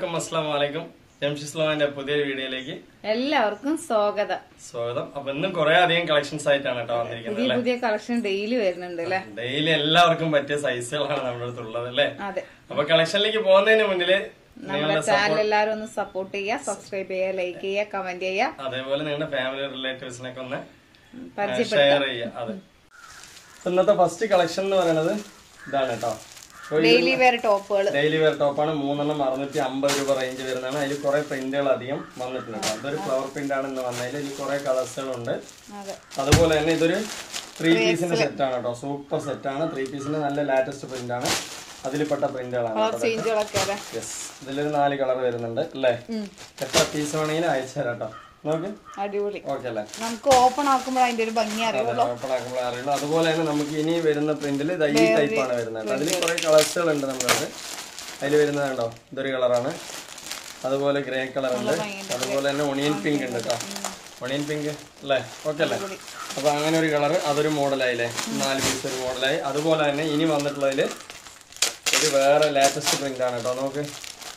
എല്ലാവർക്കും അസ്സാം വലൈക്കും ജംഷി ഇസ്ലാമിന്റെ പുതിയൊരു വീഡിയോയിലേക്ക് എല്ലാവർക്കും സ്വാഗതം സ്വാഗതം അപ്പൊ ഇന്നും കുറെ അധികം കളക്ഷൻസ് ആയിട്ടാണ് കേട്ടോ വന്നിരിക്കുന്നത് പുതിയ അല്ലെ പുതിയ കളക്ഷൻ ഡെയിലി വരുന്നുണ്ട് അല്ലെ ഡെയിലി എല്ലാവർക്കും പറ്റിയ സൈസുകളാണ് നമ്മുടെ അടുത്തുള്ളത് അല്ലേ അതെ അപ്പൊ കളക്ഷനിലേക്ക് പോകുന്നതിന് മുന്നില് നമ്മുടെ നിങ്ങളുടെ ചാനൽ എല്ലാവരും ഒന്ന് സപ്പോർട്ട് ചെയ്യുക സബ്സ്ക്രൈബ് ചെയ്യുക ലൈക്ക് ചെയ്യുക കമന്റ് ചെയ്യുക അതേപോലെ നിങ്ങളുടെ ഫാമിലി റിലേറ്റീവ്സിനൊക്കെ ഒന്ന് പരിചയപ്പെടുത്തുക ഷെയർ ചെയ്യുക അതെ അപ്പൊ ഇന്നത്തെ ഫസ്റ്റ് കളക്ഷൻ എന്ന് പറയുന്നത് ഇതാണ് കേട്ടോ ഡെയിലി വെയർ ടോപ്പുകൾ ഡെയിലി വെയർ ടോപ്പാണ് മൂന്നെണ്ണം അറുന്നൂറ്റി അമ്പത് രൂപ റേഞ്ച് വരുന്നതാണ് അതിൽ കുറെ പ്രിന്റുകൾ അധികം വന്നിട്ടുണ്ട് കേട്ടോ. അതൊരു ഫ്ലവർ പ്രിന്റ് ആണ് ഇന്ന് വന്നതിൽ ഇതിൽ കുറെ കളേഴ്സുകളുണ്ട് അതെ അതുപോലെ തന്നെ ഇതൊരു ത്രീ പീസിന്റെ സെറ്റ് ആണ് കേട്ടോ സൂപ്പർ സെറ്റ് ആണ് ത്രീ പീസിന്റെ നല്ല ലാറ്റസ്റ്റ് പ്രിന്റ് ആണ് അതിൽപ്പെട്ട പ്രിന്റുകളാണ് കളർ ചേഞ്ചുകളൊക്കെ അല്ലെ യെസ് ഇതിലൊരു നാല് കളർ വരുന്നുണ്ട് അല്ലേ എത്ര പീസ് വേണമെങ്കിലും അയച്ചു തരാം കേട്ടോ നോക്ക് അടിപൊളി ഓക്കെ അല്ലേ നമുക്ക് ഓപ്പൺ ആക്കുമ്പോൾ അതിന്റെ ഒരു ഭംഗി അറിയുള്ളൂ ഓപ്പണാക്കുമ്പോൾ അറിയുള്ളൂ അതുപോലെ തന്നെ നമുക്ക് ഇനി വരുന്ന പ്രിന്റിൽ ഇത് ഈ ടൈപ്പ് ആണ് വരുന്നത് അതിൽ കുറെ കളേഴ്സുകൾ ഉണ്ട് നമ്മളത് അതിൽ വരുന്നത് കണ്ടോ ഇതൊരു കളറാണ് അതുപോലെ ഗ്രേ കളർ ഉണ്ട് അതുപോലെ തന്നെ ഒണിയൻ പിങ്ക് ഉണ്ട് കേട്ടോ ഒണിയൻ പിങ്ക് അല്ലേ ഓക്കെ അല്ലേ അപ്പൊ അങ്ങനെ ഒരു കളർ അതൊരു മോഡലായില്ലേ നാല് പീസ് ഒരു മോഡലായി അതുപോലെ തന്നെ ഇനി വന്നിട്ടുള്ളതിൽ ഒരു വേറെ ലേറ്റസ്റ്റ് പ്രിന്റ് ആണ് കേട്ടോ നോക്ക്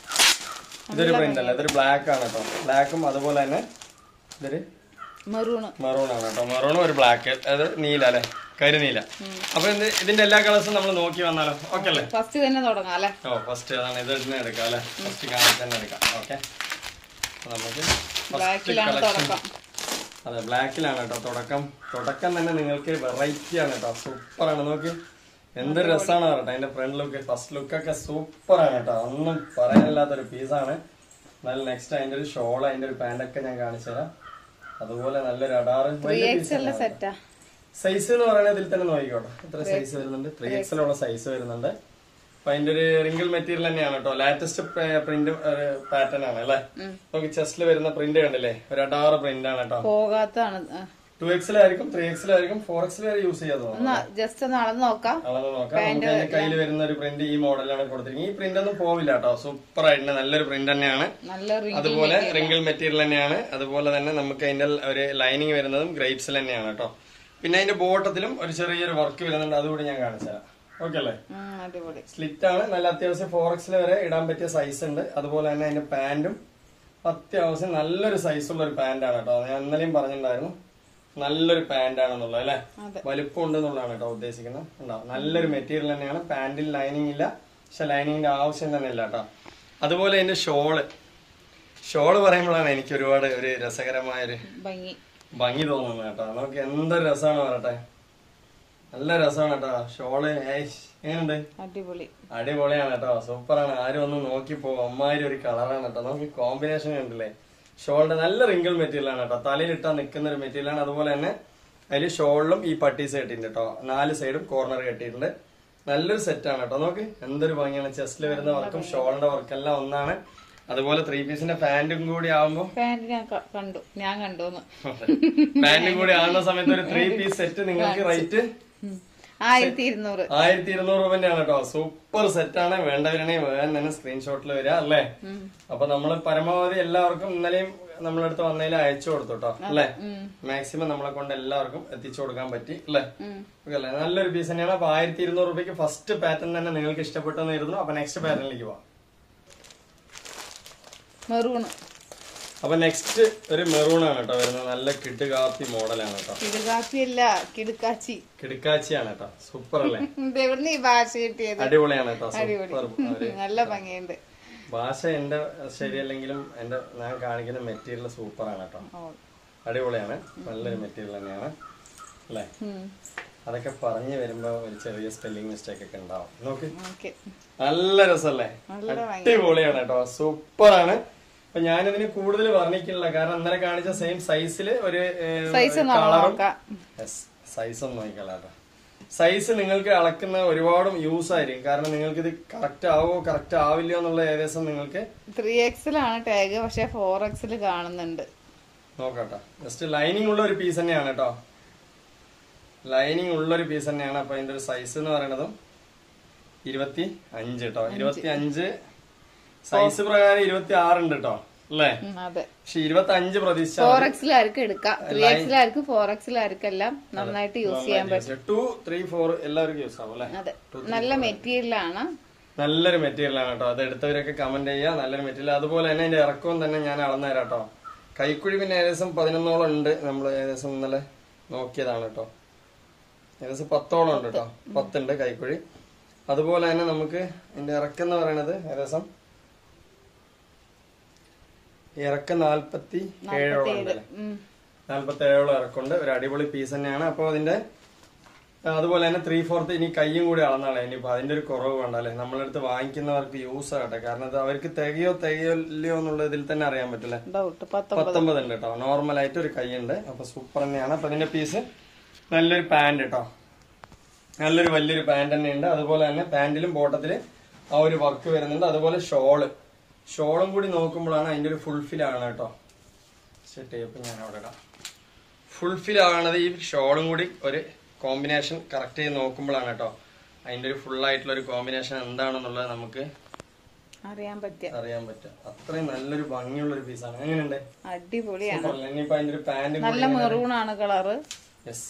ഇതൊരു പ്രിന്റ് അല്ല ഇതൊരു ബ്ലാക്ക് ആണ് കേട്ടോ ബ്ലാക്കും അതുപോലെ തന്നെ ഇതൊരു മെറൂണ് മെറൂൺ ആണ് കേട്ടോ മെറൂണും ഒരു ബ്ലാക്ക് അത് നീല അല്ലെ കരിനീല അപ്പൊ ഇത് ഇതിന്റെ എല്ലാ കളേഴ്സും നമ്മൾ നോക്കി വന്നാലോ ഓക്കെ അല്ലേ ഫസ്റ്റ് തന്നെ തുടങ്ങാം അല്ലെ ഓ ഫസ്റ്റ് അതാണ് ഇത് തന്നെ എടുക്കാം അല്ലെ ഫസ്റ്റ് കാണിച്ച് തന്നെ എടുക്കാം ഓക്കെ നമുക്ക് ഫസ്റ്റ് ബ്ലാക്കിലാണ് തുടക്കം അതെ ബ്ലാക്കിലാണ് കേട്ടോ തുടക്കം തുടക്കം തന്നെ നിങ്ങൾക്ക് വെറൈറ്റി ആണ് കേട്ടോ സൂപ്പർ ആണ് നോക്ക് എന്ത് രസമാണ് പറയട്ടെ അതിന്റെ ഫ്രണ്ട് ലുക്ക് ഫസ്റ്റ് ലുക്കൊക്കെ സൂപ്പർ ആണ് കേട്ടോ ഒന്നും പറയാനില്ലാത്തൊരു പീസാണ് നല്ല നെക്സ്റ്റ് അതിന്റെ ഒരു ഷോൾ അതിന്റെ ഒരു പാൻറ്റൊക്കെ ഞാൻ കാണിച്ചു തരാം അതുപോലെ നല്ലൊരു അടാറ് വലിയ piece എക്സലിന്റെ സെറ്റാ സൈസ് എന്ന് പറയുന്നത് ഇതിൽ തന്നെ നോക്കിക്കോട്ടെ എത്ര സൈസ് വരുന്നുണ്ട് ത്രീ എക്സലുള്ള സൈസ് വരുന്നുണ്ട് അപ്പൊ അതിന്റെ ഒരു റിങ്കിൾ മെറ്റീരിയൽ തന്നെയാണ് കേട്ടോ ലാറ്റസ്റ്റ് പ്രിന്റ് പാറ്റേൺ ആണ് അല്ലേ നമുക്ക് ചെസ്റ്റിൽ വരുന്ന പ്രിന്റ് കണ്ടില്ലേ ഒരു അടാറ് പ്രിന്റ് ആണ് കേട്ടോ പോകാത്തതാണ് ടു എക്സിലായിരിക്കും ത്രീ എക്സിലായിരിക്കും ഫോർ എക്സിൽ വരെ യൂസ് ചെയ്യാൻ തോന്നുന്നു ഒന്ന് ജസ്റ്റ് ഒന്ന് അളന്ന് നോക്കാം അളന്ന് നോക്കാം നമുക്ക് അതിന്റെ കയ്യിൽ വരുന്ന ഒരു പ്രിന്റ് ഈ മോഡലാണ് കൊടുത്തിരിക്കുന്നത് ഈ പ്രിന്റ് ഒന്നും പോവില്ല കേട്ടോ സൂപ്പർ ആയിട്ട് നല്ലൊരു പ്രിന്റ് തന്നെയാണ് നല്ല റിംഗ് അതുപോലെ റിങ്കിൾ മെറ്റീരിയൽ തന്നെയാണ് അതുപോലെ തന്നെ നമുക്ക് അതിന്റെ ഒരു ലൈനിങ് വരുന്നതും ഗ്രേപ്സിൽ തന്നെയാണ് കേട്ടോ പിന്നെ അതിന്റെ ബോട്ടത്തിലും ഒരു ചെറിയൊരു വർക്ക് വരുന്നുണ്ട് അതുകൂടി ഞാൻ കാണിച്ചു തരാം ഓക്കെ അല്ലേ അടിപൊളി സ്ലിറ്റ് ആണ് നല്ല അത്യാവശ്യം ഫോർ എക്സിൽ വരെ ഇടാൻ പറ്റിയ സൈസ് ഉണ്ട് അതുപോലെ തന്നെ അതിന്റെ പാന്റും അത്യാവശ്യം നല്ലൊരു സൈസുള്ള ഒരു പാന്റാണ് കേട്ടോ ഞാൻ ഇന്നലെയും പറഞ്ഞിട്ടുണ്ടായിരുന്നു നല്ലൊരു പാന്റ് ആണെന്നുള്ളത് അല്ലെ അതെ. വലിപ്പം ഉണ്ട് എന്നുള്ളതാണ് കേട്ടോ ഉദ്ദേശിക്കുന്നത് ഉണ്ടാവും നല്ലൊരു മെറ്റീരിയൽ തന്നെയാണ് പാന്റിൽ ലൈനിങ് ഇല്ല പക്ഷെ ലൈനിങ്ങിന്റെ ആവശ്യം തന്നെ ഇല്ല കേട്ടോ അതുപോലെ അതിന്റെ ഷോള് ഷോള് പറയുമ്പോഴാണ് എനിക്ക് ഒരുപാട് ഒരു രസകരമായ ഒരു ഭംഗി ഭംഗി തോന്നുന്നത് കേട്ടോ നമുക്ക് എന്തൊരു രസമാണ് പറയട്ടെ നല്ല രസമാണ് കേട്ടോ ഷോള് ഏയ്ഷ്, എങ്ങനെയുണ്ട് അടിപൊളി അടിപൊളിയാണ് കേട്ടോ സൂപ്പറാണ് ആരും ഒന്ന് നോക്കിപ്പോ അമ്മാതിരി ഒരു കളറാണ് കേട്ടോ നമുക്ക് കോമ്പിനേഷൻ കണ്ടില്ലേ ഷോളിന്റെ നല്ല റിങ്കിൾ മെറ്റീരിയൽ ആണ് കേട്ടോ തലയിലിട്ടാ നിൽക്കുന്ന ഒരു മെറ്റീരിയൽ ആണ് അതുപോലെ തന്നെ അതിൽ ഷോളിലും ഈ പട്ടീസ് കെട്ടിയിട്ടുണ്ട് കേട്ടോ നാല് സൈഡും കോർണർ കെട്ടിയിട്ടുണ്ട് നല്ലൊരു സെറ്റ് ആണ് കേട്ടോ നോക്ക് എന്തൊരു ഭംഗിയാണ് ചെസ്റ്റിൽ വരുന്ന വർക്കും ഷോളിന്റെ വർക്കെല്ലാം ഒന്നാണ് അതുപോലെ ത്രീ പീസിന്റെ പാന്റും കൂടി ആവുമ്പോ പാന്റ് ഞാൻ ക- കണ്ടു ഞാൻ കണ്ടുന്ന് പാന്റും കൂടി ആവുന്ന സമയത്ത് ഒരു ത്രീ പീസ് സെറ്റ് നിങ്ങൾക്ക് റേറ്റ് ഉം. ആയിരത്തി ഇരുന്നൂറ് ആയിരത്തി ഇരുന്നൂറ് രൂപന്റെ ആണ് കേട്ടോ സൂപ്പർ സെറ്റ് ആണ് വേണ്ടവരാണെങ്കിൽ വേഗം തന്നെ സ്ക്രീൻഷോട്ടിൽ വരിക അല്ലേ അപ്പൊ നമ്മൾ പരമാവധി എല്ലാവർക്കും ഇന്നലെയും നമ്മളടുത്ത് വന്നതിൽ അയച്ചു കൊടുത്തു കേട്ടോ അല്ലേ മാക്സിമം നമ്മളെ കൊണ്ട് എല്ലാവർക്കും എത്തിച്ചു കൊടുക്കാൻ പറ്റി അല്ലേ ഓക്കെ അല്ലേ നല്ലൊരു പീസ് തന്നെയാണ് അപ്പൊ ആയിരത്തി ഇരുന്നൂറ് രൂപയ്ക്ക് ഫസ്റ്റ് പാറ്റേൺ തന്നെ നിങ്ങൾക്ക് ഇഷ്ടപ്പെട്ടെന്ന് കരുതുന്നു അപ്പൊ നെക്സ്റ്റ് പാറ്റേണിലേക്ക് പോവാം മെറൂണ് അപ്പൊ നെക്സ്റ്റ് ഒരു മെറൂൺ ആണ് കേട്ടോ വരുന്നത് നല്ല കിഡ് കാപ്പി മോഡലാണ് കേട്ടോ കിടുകാപ്പിയല്ല കിടുക്കാച്ചി കിടുക്കാച്ചിയാണ് കേട്ടോ സൂപ്പർ അല്ലേ ഇത് എവിടുന്ന് ഈ ഭാഷ കിട്ടിയത് അടിപൊളിയാണ് കേട്ടോ അടിപൊളി സൂപ്പർ നല്ല ഭംഗിയുണ്ട് ഭാഷ എന്റെ ശരിയല്ലെങ്കിലും എന്റെ ഞാൻ കാണിക്കുന്ന മെറ്റീരിയൽ സൂപ്പറാണ് കേട്ടോ ഓ. അടിപൊളിയാണ് നല്ലൊരു മെറ്റീരിയൽ തന്നെയാണ് അല്ലേ ഉം. അതൊക്കെ പറഞ്ഞു വരുമ്പോ ഒരു ചെറിയ സ്പെല്ലിംഗ് മിസ്റ്റേക്ക് ഒക്കെ ഉണ്ടാവും നോക്ക് ഓക്കെ നല്ല രസമല്ലേ നല്ല ഭംഗി അടിപൊളിയാണ് കേട്ടോ സൂപ്പറാണ് അപ്പൊ ഞാനിതിന് കൂടുതൽ വർണ്ണിക്കില്ല കാരണം ഇന്നലെ കാണിച്ച സെയിം സൈസിൽ ഒരു സൈസ് ഒന്ന് കളറും നോക്കാം സൈസ് ഒന്നും നോക്കിക്കളാ കേട്ടോ സൈസ് നിങ്ങൾക്ക് അളക്കുന്ന ഒരുപാടും യൂസ് ആയിരിക്കും കാരണം നിങ്ങൾക്ക് ഇത് കറക്റ്റ് ആവോ കറക്റ്റ് ആവില്ല എന്നുള്ള ഏകദേശം നിങ്ങൾക്ക് ത്രീ എക്സിലാണ് ടാഗ് പക്ഷെ ഫോർ എക്സിൽ കാണുന്നുണ്ട് നോക്കാട്ടോ ജസ്റ്റ് ലൈനിങ് ഉള്ള ഒരു പീസ് തന്നെയാണ് കേട്ടോ ലൈനിങ് ഉള്ള ഒരു പീസ് തന്നെയാണ് അപ്പൊ അതിന്റെ ഒരു സൈസ് എന്ന് പറയുന്നതും ഇരുപത്തി അഞ്ച് കേട്ടോ ഇരുപത്തി അഞ്ച് സൈസ് പ്രകാരം ഇരുപത്തി ആറുണ്ട് കേട്ടോ അല്ലേ ഉം, അതെ പക്ഷെ ഇരുപത്തി അഞ്ച് പ്രതീക്ഷിച്ച ഫോർ എക്സിലായിരിക്കും എടുക്കാം ത്രീ എക്സിലായിരിക്കും ഫോർ എക്സിലായിരിക്കും എല്ലാം നന്നായിട്ട് യൂസ് ചെയ്യാൻ പറ്റും ടു ത്രീ ഫോർ എല്ലാവർക്കും യൂസ് ആവും അല്ലേ അതെ നല്ല മെറ്റീരിയൽ ആണ് നല്ലൊരു മെറ്റീരിയൽ ആണ് കേട്ടോ അത് എടുത്തവരൊക്കെ കമന്റ് ചെയ്യുക നല്ലൊരു മെറ്റീരിയൽ അതുപോലെ തന്നെ അതിന്റെ ഇറക്കവും തന്നെ ഞാൻ അളന്നു തരാം കേട്ടോ കൈക്കുഴി പിന്നെ ഏകദേശം പതിനൊന്നോളം ഉണ്ട് നമ്മൾ ഏകദേശം ഇന്നലെ നോക്കിയതാണ് കേട്ടോ ഏകദേശം പത്തോളം ഉണ്ട് കേട്ടോ പത്തുണ്ട് കൈക്കുഴി അതുപോലെ തന്നെ നമുക്ക് ഇതിന്റെ ഇറക്കം എന്ന് പറയുന്നത് ഏകദേശം ഇറക്കം നാൽപ്പത്തി ഏഴോളം ഉണ്ട് അല്ലേ? ഉം. നാൽപ്പത്തി ഏഴോളം ഇറക്കമുണ്ട് ഒരു അടിപൊളി പീസ് തന്നെയാണ് അപ്പോൾ അതിന്റെ ആ, അതുപോലെ തന്നെ ത്രീ ഫോർത്ത് ഇനി കയ്യും കൂടി അളന്നാളെ ഇനിയിപ്പോ അതിന്റെ ഒരു കുറവ് വേണ്ട അല്ലെ നമ്മളടുത്ത് വാങ്ങിക്കുന്നവർക്ക് യൂസ് ആകട്ടെ കാരണം അത് അവർക്ക് തികയോ തികയില്ലയോ എന്നുള്ള ഇതിൽ തന്നെ അറിയാൻ പറ്റില്ല ഡൗട്ട് പത്തൊമ്പത് പത്തൊമ്പത് ഉണ്ട് കേട്ടോ നോർമൽ ആയിട്ട് ഒരു കൈയുണ്ട് അപ്പൊ സൂപ്പർ തന്നെയാണ് അപ്പൊ ഇതിന്റെ പീസ് നല്ലൊരു പാന്റ് കേട്ടോ നല്ലൊരു വലിയൊരു പാന്റ് തന്നെയുണ്ട് അതുപോലെ തന്നെ പാന്റിലും ബോട്ടത്തില് ആ ഒരു വർക്ക് വരുന്നുണ്ട് അതുപോലെ ഷോള് ഷോളും കൂടി നോക്കുമ്പോഴാണ് അതിന്റെ ഒരു ഫുൾഫിൽ ആണ് കേട്ടോ സെറ്റ് ചെയ്യപ്പോ ഞാൻ അവിടെ ഇടാം ഫുൾഫിൽ ആണത് ഈ ഷോളും കൂടി ഒരു കോമ്പിനേഷൻ കറക്റ്റ് ചെയ്ത് നോക്കുമ്പോഴാണ് കേട്ടോ അതിന്റെ ഒരു ഫുൾ ആയിട്ടുള്ള ഒരു കോമ്പിനേഷൻ എന്താണെന്നുള്ളത് നമുക്ക് അറിയാൻ പറ്റിയ അറിയാൻ പറ്റും അത്രയും നല്ലൊരു ഭംഗിയുള്ള ഒരു പീസാണ് എങ്ങനെയുണ്ട് അടിപൊളിയാണ് സൂപ്പർ അല്ലേ? ഇനിയിപ്പോ അതിന്റെ ഒരു പാന്റ് നല്ല മെറൂൺ ആണ് കളറ് യെസ്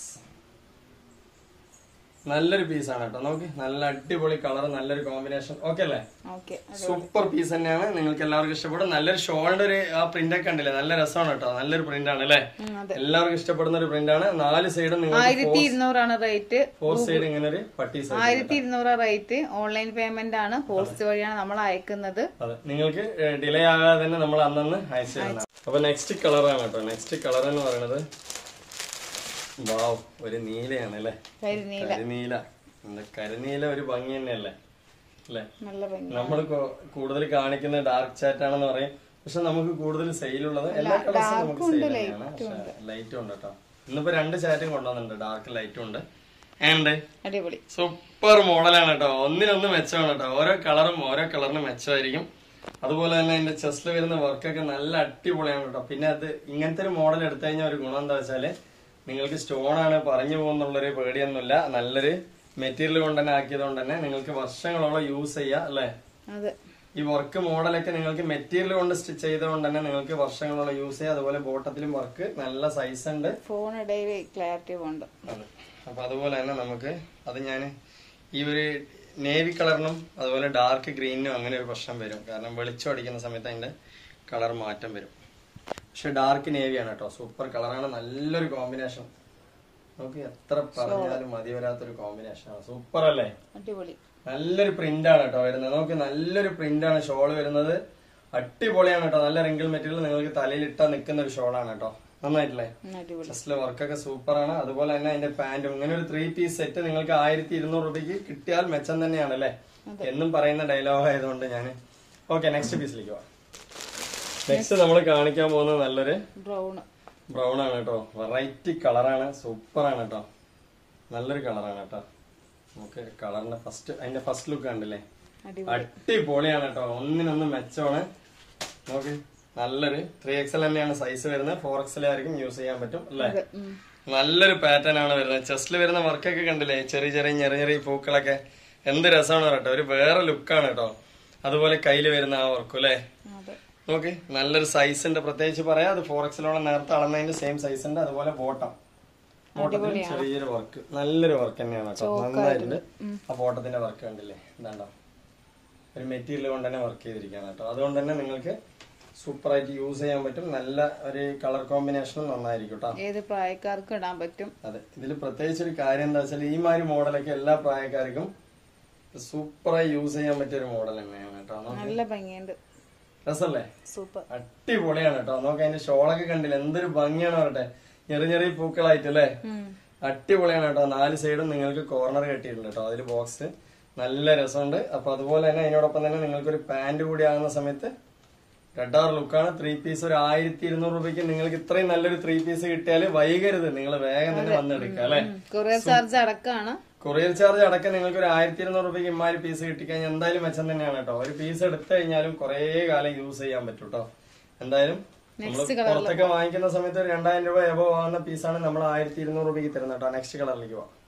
നല്ലൊരു പീസാണ് കേട്ടോ നോക്ക് നല്ല അടിപൊളി കളർ നല്ലൊരു കോമ്പിനേഷൻ ഓക്കെ അല്ലേ ഓക്കെ സൂപ്പർ പീസ് തന്നെയാണ് നിങ്ങൾക്ക് എല്ലാവർക്കും ഇഷ്ടപ്പെടും നല്ലൊരു ഷോളിന്റെ ഒരു ആ പ്രിന്റ് ഒക്കെ ഉണ്ടല്ലേ നല്ല രസമാണ് കേട്ടോ നല്ലൊരു പ്രിന്റ് ആണ് അല്ലേ അതെ എല്ലാവർക്കും ഇഷ്ടപ്പെടുന്ന ഒരു പ്രിന്റ് ആണ് നാല് സൈഡും നിങ്ങൾ ആയിരത്തി ഇരുന്നൂറാണ് റേറ്റ് ഫോർ സൈഡ് ഇങ്ങനെ ഒരു പട്ടി സൈഡ് ആയിരത്തി ഇരുന്നൂറ് റേറ്റ് ഓൺലൈൻ പേയ്മെന്റ് ആണ് പോസ്റ്റ് വഴിയാണ് നമ്മൾ അയക്കുന്നത് അതെ നിങ്ങൾക്ക് ഡിലേ ആകാതെ തന്നെ നമ്മൾ അന്നന്ന് അയച്ചു തരണം അപ്പൊ നെക്സ്റ്റ് കളറാണ് കേട്ടോ നെക്സ്റ്റ് കളർ എന്ന് പറയുന്നത് വാവ് ഒരു നീലയാണ് അല്ലേ കരിനീല കരിനീല എന്താ കരിനീല ഒരു ഭംഗി തന്നെയല്ലേ അല്ലേ നല്ല ഭംഗി നമ്മൾ കൂടുതൽ കാണിക്കുന്ന ഡാർക്ക് ചാറ്റ് ആണെന്ന് പറയും പക്ഷെ നമുക്ക് കൂടുതൽ സെയിലുള്ളത് എല്ലാ കളേഴ്സും നമുക്ക് സെയിൽ തന്നെയാണ് പക്ഷെ ലൈറ്റും ഉണ്ട് കേട്ടോ ഇന്നിപ്പോ രണ്ട് ചാറ്റും കൊണ്ടുവന്നിട്ടുണ്ട് ഡാർക്ക് ലൈറ്റും ഉണ്ട് ആൻഡ് അടിപൊളി സൂപ്പർ മോഡലാണ് കേട്ടോ ഒന്നിനൊന്ന് മെച്ചമാണ് കേട്ടോ ഓരോ കളറും ഓരോ കളറിന് മെച്ചമായിരിക്കും അതുപോലെ തന്നെ അതിന്റെ ചെസ്റ്റിൽ വരുന്ന വർക്കൊക്കെ നല്ല അടിപൊളിയാണ് കേട്ടോ പിന്നെ അത് ഇങ്ങനത്തെ ഒരു മോഡൽ എടുത്തു കഴിഞ്ഞാൽ ഒരു ഗുണം എന്താ വെച്ചാല് നിങ്ങൾക്ക് സ്റ്റോൺ ആണ് പറഞ്ഞു പോകുന്നുള്ളൊരു പേടിയൊന്നുമില്ല നല്ലൊരു മെറ്റീരിയൽ കൊണ്ട് തന്നെ ആക്കിയത് കൊണ്ട് തന്നെ നിങ്ങൾക്ക് വർഷങ്ങളോളം യൂസ് ചെയ്യാം അല്ലേ അതെ ഈ വർക്ക് മോഡലൊക്കെ നിങ്ങൾക്ക് മെറ്റീരിയൽ കൊണ്ട് സ്റ്റിച്ച് ചെയ്തുകൊണ്ട് തന്നെ നിങ്ങൾക്ക് വർഷങ്ങളോളം യൂസ് ചെയ്യാം അതുപോലെ ബോട്ടത്തിലും വർക്ക് നല്ല സൈസ് ഉണ്ട് ഫോൺ ഇടയിൽ ക്ലാരിറ്റി ഉണ്ട് അതെ അപ്പൊ അതുപോലെ തന്നെ നമുക്ക് അത് ഞാൻ ഈ ഒരു നേവി കളറിനും അതുപോലെ ഡാർക്ക് ഗ്രീനിനും അങ്ങനെ ഒരു പ്രശ്നം വരും കാരണം വെളിച്ചം അടിക്കുന്ന സമയത്ത് അതിന്റെ കളർ മാറ്റം വരും പക്ഷെ ഡാർക്ക് നേവിയാണ് കേട്ടോ സൂപ്പർ കളറാണ് നല്ലൊരു കോമ്പിനേഷൻ നമുക്ക് എത്ര പറഞ്ഞാലും മതി വരാത്തൊരു കോമ്പിനേഷനാണ് സൂപ്പർ അല്ലേ അടിപൊളി നല്ലൊരു പ്രിന്റ് ആണ് കേട്ടോ വരുന്നത് നമുക്ക് നല്ലൊരു പ്രിന്റ് ആണ് ഷോൾ വരുന്നത് അടിപൊളിയാണ് കേട്ടോ നല്ല റിങ്കിൾ മെറ്റീരിയൽ നിങ്ങൾക്ക് തലയിൽ ഇട്ടാ നിൽക്കുന്ന ഒരു ഷോളാണ് കേട്ടോ നന്നായിട്ടില്ലേ ഉം, അടിപൊളി ചെസ്റ്റിലെ വർക്കൊക്കെ സൂപ്പർ ആണ് അതുപോലെ തന്നെ അതിന്റെ പാന്റും ഇങ്ങനെ ഒരു ത്രീ പീസ് സെറ്റ് നിങ്ങൾക്ക് ആയിരത്തി ഇരുന്നൂറ് രൂപയ്ക്ക് കിട്ടിയാൽ മെച്ചം തന്നെയാണ് അല്ലേ എന്നും പറയുന്ന ഡയലോഗ് ആയതുകൊണ്ട് ഞാൻ ഓക്കെ നെക്സ്റ്റ് പീസിലേക്ക് പോവാം നെക്സ്റ്റ് നമ്മൾ കാണിക്കാൻ പോകുന്നത് നല്ലൊരു ബ്രൗൺ ബ്രൗൺ ആണ് കേട്ടോ വെറൈറ്റി കളറാണ് സൂപ്പർ ആണ് കേട്ടോ നല്ലൊരു കളറാണ് കേട്ടോ നമുക്ക് കളറിന്റെ ഫസ്റ്റ് അതിന്റെ ഫസ്റ്റ് ലുക്ക് കണ്ടില്ലേ അടിപൊളി അടിപൊളിയാണ് കേട്ടോ ഒന്നിനൊന്ന് മെച്ചമാണ് നോക്ക് നല്ലൊരു ത്രീ എക്സൽ തന്നെയാണ് സൈസ് വരുന്നത് ഫോർ എക്സൽ ആയിരിക്കും യൂസ് ചെയ്യാൻ പറ്റും അല്ലേ ഉം. നല്ലൊരു പാറ്റേൺ ആണ് വരുന്നത് ചെസ്റ്റിൽ വരുന്ന വർക്കൊക്കെ കണ്ടില്ലേ ചെറിയ ചെറിയ ചെറിയ ചെറിയ പൂക്കളൊക്കെ എന്ത് രസമാണ് കേട്ടോ ഒരു വേറെ ലുക്കാണ് കേട്ടോ അതുപോലെ കയ്യിൽ വരുന്ന ആ വർക്കും അല്ലേ അതെ നോക്ക് നല്ലൊരു സൈസ് ഉണ്ട് പ്രത്യേകിച്ച് പറയാം അത് ഫോർ എക്സിലോളം നേരത്തെ അളന്നതിന്റെ സെയിം സൈസ് ഉണ്ട് അതുപോലെ ബോട്ടം ബോട്ടത്തിൽ ചെറിയൊരു വർക്ക് നല്ലൊരു വർക്ക് തന്നെയാണ് കേട്ടോ നന്നായിട്ടുണ്ട് ആ ബോട്ടത്തിന്റെ വർക്ക് കണ്ടില്ലേ ഇതാണ്ടോ ഒരു മെറ്റീരിയൽ കൊണ്ട് തന്നെ വർക്ക് ചെയ്തിരിക്കുകയാണ് കേട്ടോ അതുകൊണ്ട് തന്നെ നിങ്ങൾക്ക് സൂപ്പർ ആയിട്ട് യൂസ് ചെയ്യാൻ പറ്റും നല്ല ഒരു കളർ കോമ്പിനേഷനും നന്നായിരിക്കും കേട്ടോ ഏത് പ്രായക്കാർക്കും ഇടാൻ പറ്റും അതെ ഇതിൽ പ്രത്യേകിച്ച് ഒരു കാര്യം എന്താ വെച്ചാൽ ഈ മാതിരി മോഡലൊക്കെ എല്ലാ പ്രായക്കാർക്കും സൂപ്പറായി യൂസ് ചെയ്യാൻ പറ്റിയ ഒരു മോഡൽ തന്നെയാണ് കേട്ടോ നോക്ക്. നല്ല ഭംഗിയുണ്ട് രസല്ലേ സൂപ്പർ അടിപൊളിയാണ് കേട്ടോ നോക്ക് അതിന്റെ ഷോളൊക്കെ കണ്ടില്ല എന്തൊരു ഭംഗിയാണ് പറട്ടെ ചെറിയ ചെറിയ പൂക്കളായിട്ട് അല്ലേ അടിപൊളിയാണ് കേട്ടോ നാല് സൈഡും നിങ്ങൾക്ക് കോർണർ കെട്ടിയിട്ടുണ്ട് കേട്ടോ അതിൽ ബോക്സ് നല്ല രസമുണ്ട് അപ്പൊ അതുപോലെ തന്നെ അതിനോടൊപ്പം തന്നെ നിങ്ങൾക്ക് ഒരു പാന്റ് കൂടി ആകുന്ന സമയത്ത് റെഡ് ആർ ലുക്കാണ് ത്രീ പീസ് ഒരു ആയിരത്തി ഇരുന്നൂറ് രൂപയ്ക്ക് നിങ്ങൾക്ക് ഇത്രയും നല്ലൊരു ത്രീ പീസ് കിട്ടിയാൽ വൈകരുത് നിങ്ങൾ വേഗം തന്നെ വന്നെടുക്കുക അല്ലെ കൊറിയർ ചാർജ് അടക്കമാണ് കൊറിയർ ചാർജ് അടക്കം നിങ്ങൾക്ക് ഒരു ആയിരത്തി ഇരുന്നൂറ് രൂപയ്ക്ക് ഇമാതിരി പീസ് കിട്ടിക്കഴിഞ്ഞാൽ എന്തായാലും മെച്ചം തന്നെയാണ് കേട്ടോ ഒരു പീസ് എടുത്തു കഴിഞ്ഞാലും കുറേ കാലം യൂസ് ചെയ്യാൻ പറ്റും കേട്ടോ എന്തായാലും നമ്മൾ പുറത്തൊക്കെ വാങ്ങിക്കുന്ന സമയത്ത് ഒരു രണ്ടായിരം രൂപ എബോ ആകുന്ന പീസാണ് നമ്മൾ ആയിരത്തി ഇരുന്നൂറ് രൂപയ്ക്ക് തരുന്നത് കേട്ടോ നെക്സ്റ്റ് കളറിലേക്ക് പോവാം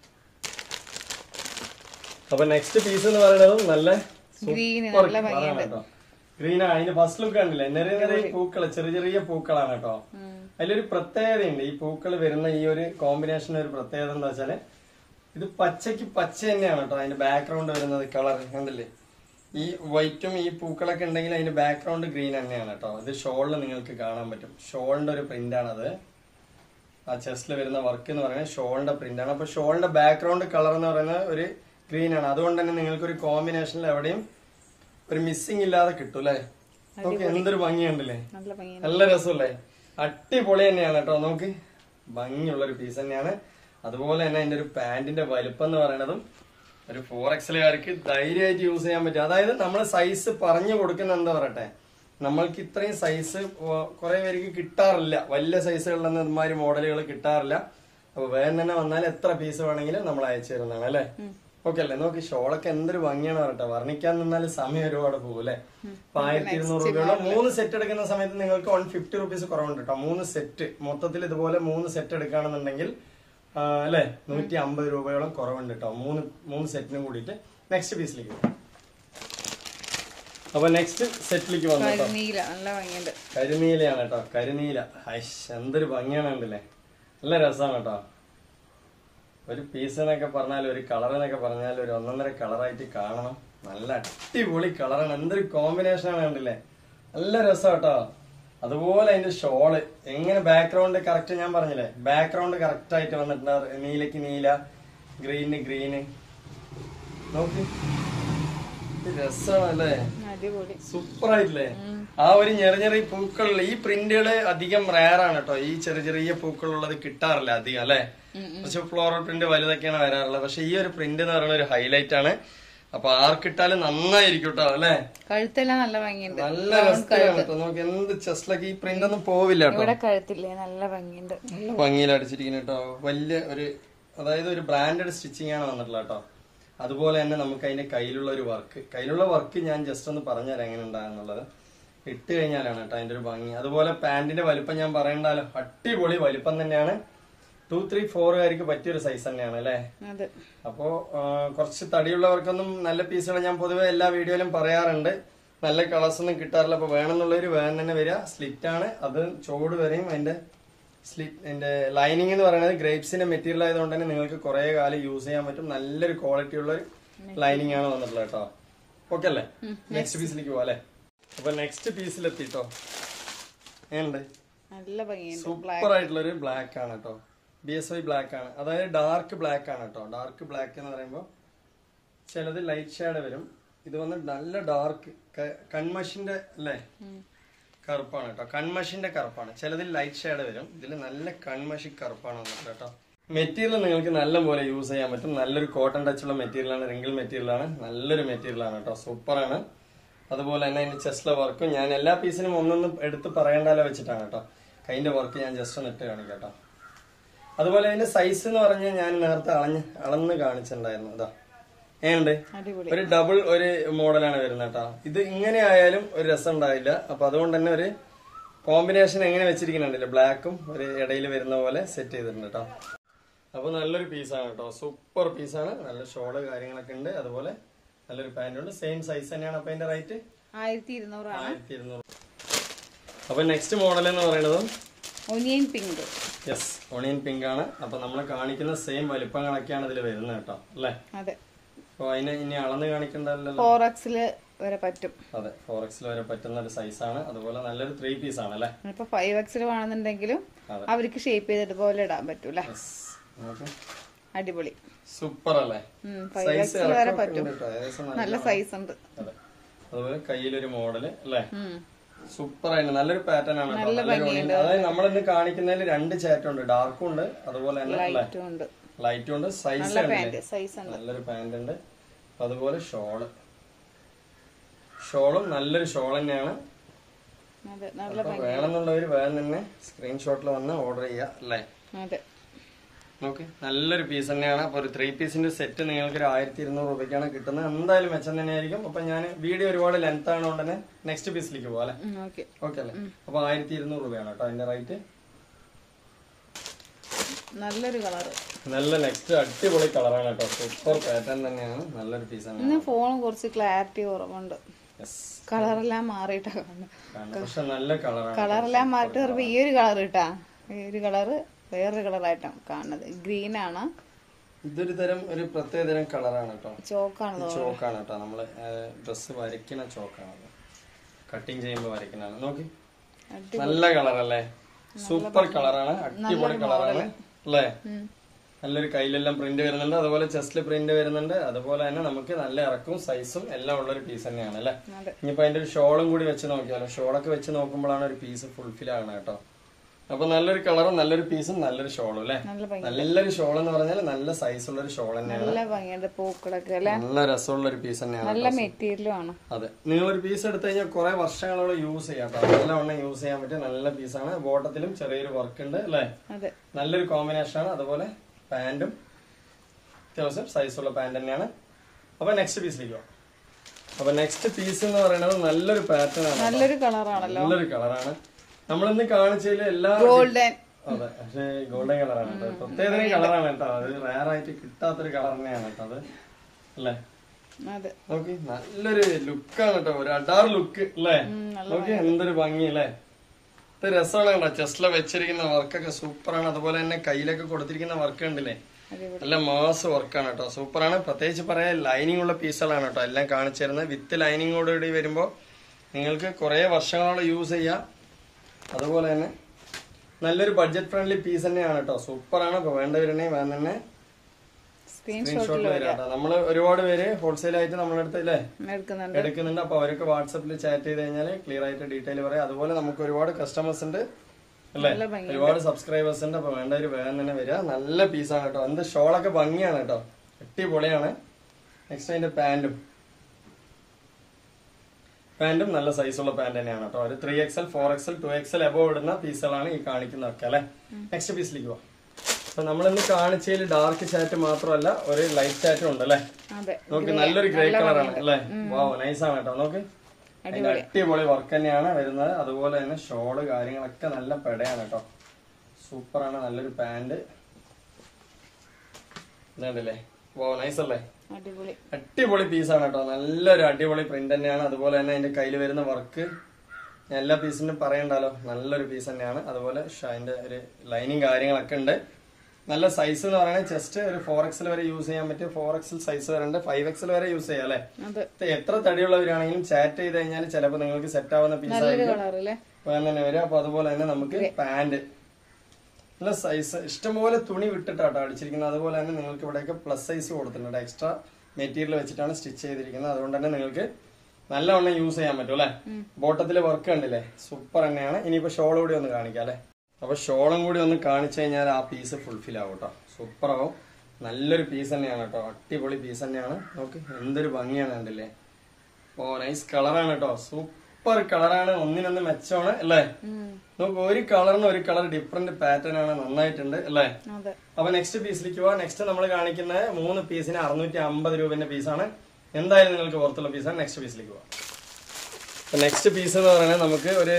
അപ്പൊ നെക്സ്റ്റ് പീസ് എന്ന് പറയുന്നത് നല്ല ഗ്രീന് സൂപ്പർ നല്ല കളറാണ് കേട്ടോ ഗ്രീൻ അതിന്റെ ഫസ്റ്റ് ലുക്ക് കണ്ടില്ലേ ചെറിയ ചെറിയ പൂക്കള് ചെറിയ ചെറിയ പൂക്കളാണ് കേട്ടോ അതിലൊരു പ്രത്യേകതയുണ്ട് ഈ പൂക്കൾ വരുന്ന ഈ ഒരു കോമ്പിനേഷൻ ഒരു പ്രത്യേകത എന്താ വെച്ചാല് ഇത് പച്ചയ്ക്ക് പച്ച തന്നെയാണ് കേട്ടോ അതിന്റെ ബാക്ക്ഗ്രൗണ്ട് വരുന്നത് കളർ കണ്ടില്ലേ ഈ വൈറ്റും ഈ പൂക്കളൊക്കെ ഉണ്ടെങ്കിൽ അതിന്റെ ബാക്ക്ഗ്രൗണ്ട് ഗ്രീൻ തന്നെയാണ് കേട്ടോ ഇത് ഷോളിൽ നിങ്ങൾക്ക് കാണാൻ പറ്റും ഷോളിന്റെ ഒരു പ്രിന്റ് ആണത് ആ ചെസ്റ്റിൽ വരുന്ന വർക്ക് എന്ന് പറയുന്നത് ഷോളിന്റെ പ്രിന്റ് ആണ് അപ്പൊ ഷോളിന്റെ ബാക്ക്ഗ്രൗണ്ട് കളർ എന്ന് പറയുന്നത് ഒരു ഗ്രീൻ ആണ് അതുകൊണ്ട് തന്നെ നിങ്ങൾക്ക് ഒരു കോമ്പിനേഷനിൽ എവിടെയും ഒരു മിസ്സിംഗ് ഇല്ലാതെ കിട്ടും അല്ലേ നോക്ക് എന്തൊരു ഭംഗിയുണ്ടല്ലേ നല്ല ഭംഗിയാണ് നല്ല രസമല്ലേ അടിപൊളി തന്നെയാണ് കേട്ടോ നോക്ക് ഭംഗിയുള്ള ഒരു പീസ് തന്നെയാണ് അതുപോലെ തന്നെ അതിന്റെ ഒരു പാന്റിന്റെ വലുപ്പം എന്ന് പറയുന്നതും ഒരു ഫോർ എക്സലുകാർക്ക് ധൈര്യമായിട്ട് യൂസ് ചെയ്യാൻ പറ്റും അതായത് നമ്മൾ സൈസ് പറഞ്ഞു കൊടുക്കുന്ന എന്താ പറയട്ടെ നമ്മൾക്ക് ഇത്രയും സൈസ് കുറെ പേർക്ക് കിട്ടാറില്ല വലിയ സൈസുകളിലൊന്നും ഇതുമാതിരി മോഡലുകൾ കിട്ടാറില്ല അപ്പൊ വേഗം തന്നെ വന്നാൽ എത്ര പീസ് വേണമെങ്കിലും നമ്മൾ അയച്ചു തരുന്നതാണ് അല്ലേ ഓക്കെ അല്ലേ നോക്കി ഷോളൊക്കെ എന്തൊരു ഭംഗിയാണ് പറയട്ടെ വർണ്ണിക്കാൻ നിന്നാൽ സമയം ഒരുപാട് പോകും അല്ലേ അപ്പൊ ആയിരത്തി ഇരുന്നൂറ് രൂപയുള്ള മൂന്ന് സെറ്റ് എടുക്കുന്ന സമയത്ത് നിങ്ങൾക്ക് വൺ ഫിഫ്റ്റി റുപ്പീസ് കുറവുണ്ട് കേട്ടോ മൂന്ന് സെറ്റ് മൊത്തത്തിൽ ഇതുപോലെ മൂന്ന് സെറ്റ് എടുക്കുകയാണെന്നുണ്ടെങ്കിൽ ആ, അല്ലേ നൂറ്റി അമ്പത് രൂപയോളം കുറവുണ്ട് കേട്ടോ മൂന്ന് മൂന്ന് സെറ്റിനും കൂടിയിട്ട് നെക്സ്റ്റ് പീസിലേക്ക് പോകാം അപ്പൊ നെക്സ്റ്റ് സെറ്റിലേക്ക് വന്നു കേട്ടോ നീല നല്ല ഭംഗിയുണ്ട് കരിനീലയാണ് കേട്ടോ കരിനീല ഹൈഷ് എന്തൊരു ഭംഗിയാണ് ഉണ്ടല്ലേ നല്ല രസമാണ് കേട്ടോ ഒരു പീസ് എന്നൊക്കെ പറഞ്ഞാൽ ഒരു കളർ എന്നൊക്കെ പറഞ്ഞാൽ ഒരു ഒന്നൊന്നര കളറായിട്ട് കാണണം നല്ല അടിപൊളി കളറാണ് എന്തൊരു കോമ്പിനേഷൻ ആണ് കണ്ടില്ലേ നല്ല രസം കേട്ടോ അതുപോലെ അതിന്റെ ഷോള് എങ്ങനെ ബാക്ക്ഗ്രൗണ്ട് കറക്റ്റ് ഞാൻ പറഞ്ഞില്ലേ ബാക്ക്ഗ്രൗണ്ട് കറക്റ്റ് ആയിട്ട് വന്നിട്ടുണ്ട് നീലക്ക് നീല ഗ്രീന് ഗ്രീന് നോക്ക് രസമാണല്ലേ അടിപൊളി സൂപ്പർ ആയിട്ടില്ലേ ആ ഒരു ചെറിയ ചെറിയ പൂക്കളുള്ള ഈ പ്രിന്റുകള് അധികം റയർ ആണ് കേട്ടോ ഈ ചെറിയ ചെറിയ പൂക്കളുള്ളത് കിട്ടാറില്ല അധികം അല്ലെ പക്ഷെ ഫ്ലോറൽ പ്രിന്റ് വലുതൊക്കെയാണ് വരാറുള്ളത് പക്ഷെ ഈ ഒരു പ്രിന്റ് എന്ന് പറയുന്ന ഒരു ഹൈലൈറ്റ് ആണ് അപ്പൊ ആർക്കിട്ടാലും നന്നായിരിക്കും കേട്ടോ അല്ലെ കഴുത്തെല്ലാം നല്ല ഭംഗിയുണ്ട് നല്ല രസമാണ് കേട്ടോ നമുക്ക് എന്ത് ചെസ്റ്റിലൊക്കെ ഈ പ്രിന്റ് ഒന്നും പോവില്ല കേട്ടോ ഇവിടെ കഴുത്തില്ലേ നല്ല ഭംഗിയുണ്ട് നല്ല ഭംഗിയിൽ അടിച്ചിരിക്കുന്നു കേട്ടോ വലിയ ഒരു അതായത് ഒരു ബ്രാൻഡഡ് സ്റ്റിച്ചിങ് ആണ് വന്നിട്ടുള്ളത് കേട്ടോ അതുപോലെ തന്നെ നമുക്ക് അതിന്റെ കയ്യിലുള്ള ഒരു വർക്ക് കയ്യിലുള്ള വർക്ക് ഞാൻ ജസ്റ്റ് ഒന്ന് പറഞ്ഞുതരാം എങ്ങനെ ഉണ്ടാകുന്നുള്ളത് ഇട്ട് കഴിഞ്ഞാലാണ് കേട്ടോ അതിന്റെ ഒരു ഭംഗി അതുപോലെ പാന്റിന്റെ വലിപ്പം ഞാൻ പറയണ്ടല്ലോ അടിപൊളി വലിപ്പം തന്നെയാണ് ടു ത്രീ ഫോറുകാർക്ക് പറ്റിയൊരു സൈസ് തന്നെയാണ് അല്ലേ അതെ അപ്പോ ആ, കുറച്ച് തടിയുള്ളവർക്കൊന്നും നല്ല പീസുകൾ ഞാൻ പൊതുവെ എല്ലാ വീഡിയോയിലും പറയാറുണ്ട് നല്ല കളേഴ്സ് ഒന്നും കിട്ടാറില്ല അപ്പൊ വേണമെന്നുള്ളവര് വേഗം തന്നെ വരിക സ്ലിറ്റ് ആണ് അത് ചോട് വരെയും അതിന്റെ സ്ലിറ്റ് അതിന്റെ ലൈനിങ് എന്ന് പറയുന്നത് ഗ്രേപ്സിന്റെ മെറ്റീരിയൽ ആയതുകൊണ്ട് തന്നെ നിങ്ങൾക്ക് കുറെ കാലം യൂസ് ചെയ്യാൻ പറ്റും നല്ലൊരു ക്വാളിറ്റി ഉള്ള ഒരു ലൈനിങ് ആണ് വന്നിട്ടുള്ളത് കേട്ടോ ഓക്കെ അല്ലേ നെക്സ്റ്റ് പീസിലേക്ക് പോവാ അല്ലേ അപ്പൊ നെക്സ്റ്റ് പീസിലെത്തിട്ടോ ഏണ്ട് നല്ല ഭംഗിയുണ്ട് സൂപ്പർ ആയിട്ടുള്ള ഒരു ബ്ലാക്ക് ആണ് കേട്ടോ ബി എസ് വൈ ബ്ലാക്ക് ആണ് അതായത് ഡാർക്ക് ബ്ലാക്ക് ആണ് കേട്ടോ ഡാർക്ക് ബ്ലാക്ക് എന്ന് പറയുമ്പോൾ ചിലത് ലൈറ്റ് ഷെയ്ഡ് വരും ഇത് വന്ന് നല്ല ഡാർക്ക് കൺമഷിന്റെ അല്ലേ കറുപ്പാണ് കേട്ടോ കൺമഷിന്റെ കറുപ്പാണ് ചിലതിൽ ലൈറ്റ് ഷെയ്ഡ് വരും ഇതിൽ നല്ല കൺമഷി കറുപ്പാണ് വന്നിട്ട് കേട്ടോ മെറ്റീരിയൽ നിങ്ങൾക്ക് നല്ല പോലെ യൂസ് ചെയ്യാൻ പറ്റും നല്ലൊരു കോട്ടൺ ടച്ച് ഉള്ള മെറ്റീരിയൽ ആണ് റിങ്കിൾ മെറ്റീരിയൽ ആണ് നല്ലൊരു മെറ്റീരിയൽ ആണ് കേട്ടോ സൂപ്പർ ആണ് അതുപോലെ തന്നെ അതിന്റെ ചെസ്റ്റിലെ വർക്കും ഞാൻ എല്ലാ പീസിനും ഒന്നൊന്നും എടുത്ത് പറയണ്ടല്ലോ വെച്ചിട്ടാണ് കേട്ടോ കൈന്റെ വർക്ക് ഞാൻ ജസ്റ്റ് ഒന്ന് ഇട്ട് കാണിക്കാം കേട്ടോ അതുപോലെ അതിന്റെ സൈസ് എന്ന് പറഞ്ഞാൽ ഞാൻ നേരത്തെ അളഞ്ഞ് അളന്ന് കാണിച്ചിട്ടുണ്ടായിരുന്നു ഇതാ ഏണ്ട് അടിപൊളി ഒരു ഡബിൾ ഒരു മോഡലാണ് വരുന്നത് കേട്ടോ ഇത് ഇങ്ങനെ ആയാലും ഒരു രസം ഉണ്ടാവില്ല അപ്പൊ അതുകൊണ്ട് തന്നെ ഒരു കോമ്പിനേഷൻ എങ്ങനെ വെച്ചിരിക്കുന്നുണ്ടല്ലോ ബ്ലാക്കും ഒരു ഇടയിൽ വരുന്ന പോലെ സെറ്റ് ചെയ്തിട്ടുണ്ട് കേട്ടോ അപ്പൊ നല്ലൊരു പീസാണ് കേട്ടോ സൂപ്പർ പീസാണ് നല്ല ഷോള് കാര്യങ്ങളൊക്കെ ഉണ്ട് അതുപോലെ നല്ലൊരു പാന്റ് ഉണ്ട് സെയിം സൈസ് തന്നെയാണ് അപ്പൊ അതിന്റെ റേറ്റ് ആയിരത്തി ഇരുന്നൂറാണ് ആയിരത്തി ഇരുന്നൂറ് അപ്പൊ നെക്സ്റ്റ് മോഡൽ എന്ന് പറയുന്നത് onion pink yes onion pink ആണ് അപ്പൊ നമ്മൾ കാണിക്കുന്ന സെയിം വലിപ്പങ്ങളൊക്കെയാണ് ഇതിൽ വരുന്നത് കേട്ടോ അല്ലേ അതെ അപ്പൊ അതിനെ ഇനി അളന്ന് കാണിക്കണ്ടല്ലോ ഫോർ എക്സില് വരെ പറ്റും അതെ ഫോർ എക്സിൽ വരെ പറ്റുന്ന ഒരു സൈസാണ് അതുപോലെ നല്ലൊരു ത്രീ പീസ് ആണ് അല്ലേ ഇപ്പൊ ഫൈവ് എക്സിൽ വേണമെന്നുണ്ടെങ്കിലും അതെ. അവർക്ക് ഷേപ്പ് ചെയ്തിട്ട് പോലെ ഇടാൻ പറ്റൂല അടിപൊളി സൂപ്പർ അല്ലേ ഫൈവ് സൈസ് എക്സിൽ വരെ പറ്റും ഏകദേശം നല്ല സൈസ് ഉണ്ട് അതെ അതുപോലെ കയ്യിലൊരു മോഡല് അല്ലേ ഉം. സൂപ്പർ ആയിട്ട് നല്ലൊരു പാറ്റേൺ ആണ് കേട്ടോ. നല്ലൊരു onion. അതായത് നമ്മളിന്ന് കാണിക്കുന്നതിൽ രണ്ട് ചാറ്റും ഉണ്ട് ഡാർക്കും ഉണ്ട് അതുപോലെ തന്നെ അല്ലേ ലൈറ്റും ഉണ്ട് ലൈറ്റും ഉണ്ട് സൈസ് നല്ല പാന്റ് സൈസ് ഉണ്ട് നല്ലൊരു പാന്റ് ഉണ്ട് അതുപോലെ ഷോള് ഷോളും നല്ലൊരു ഷോൾ തന്നെയാണ് അതെ നല്ല അപ്പൊ വേണമെന്നുള്ളവര് വേഗം തന്നെ സ്ക്രീൻഷോട്ടിൽ വന്ന് ഓർഡർ ചെയ്യാം അല്ലേ അതെ നോക്ക് നല്ലൊരു പീസ് തന്നെയാണ് അപ്പൊ ഒരു ത്രീ പീസിന്റെ സെറ്റ് നിങ്ങൾക്ക് ഒരു ആയിരത്തി ഇരുന്നൂറ് രൂപയ്ക്കാണ് കിട്ടുന്നത് എന്തായാലും മെച്ചം തന്നെയായിരിക്കും അപ്പൊ ഞാൻ വീഡിയോ ഒരുപാട് ലെങ്ത് ആയതുകൊണ്ട് തന്നെ നെക്സ്റ്റ് പീസിലേക്ക് പോകാം അല്ലെ ഓക്കെ ഓക്കെ അല്ലേ അപ്പൊ ആയിരത്തി ഇരുന്നൂറ് രൂപയാണ് കേട്ടോ അതിന്റെ റേറ്റ് നല്ലൊരു കളറ് നല്ല നെക്സ്റ്റ് അടിപൊളി കളറാണ് കേട്ടോ സൂപ്പർ പാറ്റേൺ തന്നെയാണ് നല്ലൊരു പീസാണ് ഇന്ന് ഫോൺ കുറച്ച് ക്ലാരിറ്റി കുറവുണ്ട് യെസ് കളറെല്ലാം മാറിയിട്ടാ കാണുന്നത് പക്ഷെ നല്ല കളറാണ് കളറെല്ലാം മാറിയിട്ട് പറയുമ്പോ ഈ ഒരു കളർ കിട്ടാ ഈ ഒരു കളറ് വേറൊരു കളറായിട്ടാണ് കാണുന്നത് ഗ്രീൻ ആണ് ഇതൊരു തരം ഒരു പ്രത്യേക തരം കളറാണ് കേട്ടോ ചോക്കാണ് ചോക്കാണ് കേട്ടോ നമ്മള് ഡ്രസ്സ് വരയ്ക്കുന്ന ചോക്കാണ് കട്ടിങ് ചെയ്യുമ്പോൾ വരയ്ക്കുന്നതാണ് നോക്കി നല്ല കളറല്ലേ സൂപ്പർ കളറാണ് അടിപൊളി കളറാണ് അല്ലേ നല്ലൊരു കയ്യിലെല്ലാം പ്രിന്റ് വരുന്നുണ്ട് അതുപോലെ ചെസ്റ്റിൽ പ്രിന്റ് വരുന്നുണ്ട് അതുപോലെ തന്നെ നമുക്ക് നല്ല ഇറക്കവും സൈസും എല്ലാം ഉള്ള ഒരു പീസ് തന്നെയാണ് അല്ലേ അതെ ഇനിയിപ്പോ അതിന്റെ ഒരു ഷോളും കൂടി വെച്ച് നോക്കിയാലോ ഷോളൊക്കെ വെച്ച് നോക്കുമ്പോഴാണ് ഒരു പീസ് ഫുൾഫിൽ ആകണം കേട്ടോ അപ്പൊ നല്ലൊരു കളറും നല്ലൊരു പീസും നല്ലൊരു ഷോളും അല്ലേ നല്ല ഭംഗി നല്ലൊരു ഷോൾ എന്ന് പറഞ്ഞാൽ നല്ല സൈസ് ഉള്ള ഒരു ഷോൾ തന്നെയാണ് നല്ല ഭംഗിയുണ്ട് പൂക്കളൊക്കെ അല്ലെ നല്ല രസമുള്ള ഒരു പീസ് തന്നെയാണ് നല്ല മെറ്റീരിയലും ആണ് അതെ നിങ്ങളൊരു പീസ് എടുത്തു കഴിഞ്ഞാൽ കുറെ വർഷങ്ങളോളം യൂസ് ചെയ്യാം കേട്ടോ നല്ലവണ്ണം യൂസ് ചെയ്യാൻ പറ്റിയ നല്ല പീസാണ് ബോട്ടത്തിലും ചെറിയൊരു വർക്ക് ഉണ്ട് അല്ലേ അതെ നല്ലൊരു കോമ്പിനേഷൻ ആണ് അതുപോലെ പാന്റും അത്യാവശ്യം സൈസുള്ള പാന്റ് തന്നെയാണ് അപ്പൊ നെക്സ്റ്റ് പീസിലേക്ക് പോവാം അപ്പൊ നെക്സ്റ്റ് പീസ് എന്ന് പറയുന്നത് നല്ലൊരു പാറ്റേൺ ആണ് നല്ലൊരു കളറാണല്ലോ നല്ലൊരു കളറാണ് നമ്മളിന്ന് കാണിച്ചതിൽ എല്ലാ ഗോൾഡൻ അതെ പക്ഷേ ഗോൾഡൻ കളറാണ് കേട്ടോ പ്രത്യേകതരം കളറാണ് കേട്ടോ അത് റയർ ആയിട്ട് കിട്ടാത്തൊരു കളർ തന്നെയാണ് കേട്ടോ അത് അല്ലേ അതെ നോക്കി നല്ലൊരു ലുക്കാണ് കേട്ടോ ഒരു അഡാർ ലുക്ക് അല്ലേ ഉം, നല്ല നോക്കി എന്തൊരു ഭംഗി അല്ലേ ഇത് രസമാണ് കേട്ടോ ചെസ്റ്റിലെ വെച്ചിരിക്കുന്ന വർക്കൊക്കെ സൂപ്പറാണ് അതുപോലെ തന്നെ കയ്യിലൊക്കെ കൊടുത്തിരിക്കുന്ന വർക്ക് ഉണ്ടല്ലേ അടിപൊളി നല്ല മാസ് വർക്കാണ് കേട്ടോ സൂപ്പറാണ് പ്രത്യേകിച്ച് പറയാൻ ലൈനിങ് ഉള്ള പീസുകളാണ് കേട്ടോ എല്ലാം കാണിച്ചു തരുന്നത് വിത്ത് ലൈനിങ്ങോടുകൂടി വരുമ്പോൾ നിങ്ങൾക്ക് കുറേ വർഷങ്ങളോളം യൂസ് ചെയ്യാം അതുപോലെ തന്നെ നല്ലൊരു ബഡ്ജറ്റ് ഫ്രണ്ട്ലി പീസ് തന്നെയാണ് കേട്ടോ സൂപ്പറാണ് അപ്പോൾ വേണ്ടവരുണ്ടെങ്കിൽ വേണം തന്നെ സ്ക്രീൻഷോട്ട് സ്ക്രീൻഷോട്ട് വരാം കേട്ടോ നമ്മൾ ഒരുപാട് പേര് ഹോൾസെയിൽ ആയിട്ട് നമ്മുടെ അടുത്ത് അല്ലേ എടുക്കുന്നുണ്ട് എടുക്കുന്നുണ്ട് അപ്പൊ അവരൊക്കെ വാട്സപ്പിൽ ചാറ്റ് ചെയ്ത് കഴിഞ്ഞാൽ ക്ലിയർ ആയിട്ട് ഡീറ്റെയിൽ പറയാം അതുപോലെ നമുക്ക് ഒരുപാട് കസ്റ്റമേഴ്സ് ഉണ്ട് അല്ലേ നല്ല ഭംഗി ഒരുപാട് സബ്സ്ക്രൈബേഴ്സ് ഉണ്ട് അപ്പൊ വേണ്ടവർ വേഗം തന്നെ വരിക നല്ല പീസാണ് കേട്ടോ എന്ത് ഷോളൊക്കെ ഭംഗിയാണ് കേട്ടോ അടിപൊളിയാണ് നെക്സ്റ്റ് അതിന്റെ പാന്റും പാന്റും നല്ല സൈസുള്ള പാന്റ് തന്നെയാണ് കേട്ടോ ഒരു three XL four XL two XL above ഇടുന്ന പീസുകളാണ് ഈ കാണിക്കുന്നതൊക്കെ അല്ലെ നെക്സ്റ്റ് പീസിലേക്ക് പോവാം അപ്പൊ നമ്മളിന്ന് കാണിച്ചതിൽ ഡാർക്ക് ചാറ്റ് മാത്രമല്ല ഒരു ലൈറ്റ് ചാറ്റും ഉണ്ട് അല്ലേ അതെ നോക്ക് നല്ലൊരു ഗ്രേ കളറാണ് അല്ലേ വാവ് നൈസ് ആണ് കേട്ടോ നോക്ക് അതിന്റെ അടിപൊളി വർക്ക് തന്നെയാണ് വരുന്നത് അതുപോലെ തന്നെ ഷോള് കാര്യങ്ങളൊക്കെ നല്ല പെടയാണ് കേട്ടോ സൂപ്പറാണ് നല്ലൊരു പാന്റ് ഇതുണ്ടല്ലേ വാവ് നൈസ് അല്ലേ അടിപൊളി അടിപൊളി പീസാണ് കേട്ടോ നല്ലൊരു അടിപൊളി പ്രിന്റ് തന്നെയാണ് അതുപോലെ തന്നെ അതിന്റെ കയ്യിൽ വരുന്ന വർക്ക് എല്ലാ പീസിനും പറയണ്ടല്ലോ നല്ലൊരു പീസ് തന്നെയാണ് അതുപോലെ ഷ- അതിന്റെ ഒരു ലൈനിങ് കാര്യങ്ങളൊക്കെ ഉണ്ട് നല്ല സൈസ് എന്ന് പറയുന്നത് ചെസ്റ്റ് ഒരു ഫോർ എക്സൽ വരെ യൂസ് ചെയ്യാൻ പറ്റിയ ഫോർ എക്സൽ സൈസ് വരെ ഉണ്ട് ഫൈവ് എക്സൽ വരെ യൂസ് ചെയ്യാം അല്ലെ അതെ ഇത് എത്ര തടിയുള്ളവരാണെങ്കിലും ചാറ്റ് ചെയ്ത് കഴിഞ്ഞാൽ ചിലപ്പോൾ നിങ്ങൾക്ക് സെറ്റ് ആവുന്ന പീസ് നല്ലൊരു ആയിരിക്കും കളർ അല്ലേ വേഗം തന്നെ വരും അപ്പൊ അതുപോലെ തന്നെ നമുക്ക് പാന്റ് നല്ല സൈസ് ഇഷ്ടംപോലെ തുണി വിട്ടിട്ടാട്ടോ അടിച്ചിരിക്കുന്നത് അതുപോലെ തന്നെ നിങ്ങൾക്ക് ഇവിടെയൊക്കെ പ്ലസ് സൈസ് കൊടുത്തിട്ടുണ്ട് എക്സ്ട്രാ മെറ്റീരിയൽ വെച്ചിട്ടാണ് സ്റ്റിച്ച് ചെയ്തിരിക്കുന്നത് അതുകൊണ്ട് തന്നെ നിങ്ങൾക്ക് നല്ലവണ്ണം യൂസ് ചെയ്യാൻ പറ്റും അല്ലെ ബോട്ടത്തില് വർക്ക് കണ്ടില്ലേ സൂപ്പർ തന്നെയാണ് ഇനിയിപ്പോ ഷോൾ കൂടി ഒന്ന് കാണിക്കാം അല്ലെ അപ്പൊ ഷോളും കൂടി ഒന്ന് കാണിച്ചു കഴിഞ്ഞാൽ ആ പീസ് ഫുൾഫിൽ ആവും കേട്ടോ സൂപ്പർ ആവും നല്ലൊരു പീസ് തന്നെയാണ് കേട്ടോ അടിപൊളി പീസ് തന്നെയാണ് നോക്ക് എന്തൊരു ഭംഗിയാണ് കണ്ടില്ലേ ഓ നൈസ് കളറാണ് കേട്ടോ സൂപ്പർ കളറാണ് ഒന്നിനൊന്ന് മെച്ചമാണ് അല്ലേ ഉം, നമുക്ക് ഒരു കളറിന് ഒരു കളർ ഡിഫറെന്റ് പാറ്റേൺ ആണ് നന്നായിട്ടുണ്ട് അല്ലേ അതെ അപ്പൊ നെക്സ്റ്റ് പീസിലേക്ക് പോവാം നെക്സ്റ്റ് നമ്മൾ കാണിക്കുന്ന മൂന്ന് പീസിന് അറുന്നൂറ്റി അമ്പത് രൂപന്റെ പീസാണ് എന്തായാലും നിങ്ങൾക്ക് പുറത്തുള്ള പീസാണ് നെക്സ്റ്റ് പീസിലേക്ക് പോവാം നെക്സ്റ്റ് പീസ് എന്ന് പറയുന്നത് നമുക്ക് ഒരു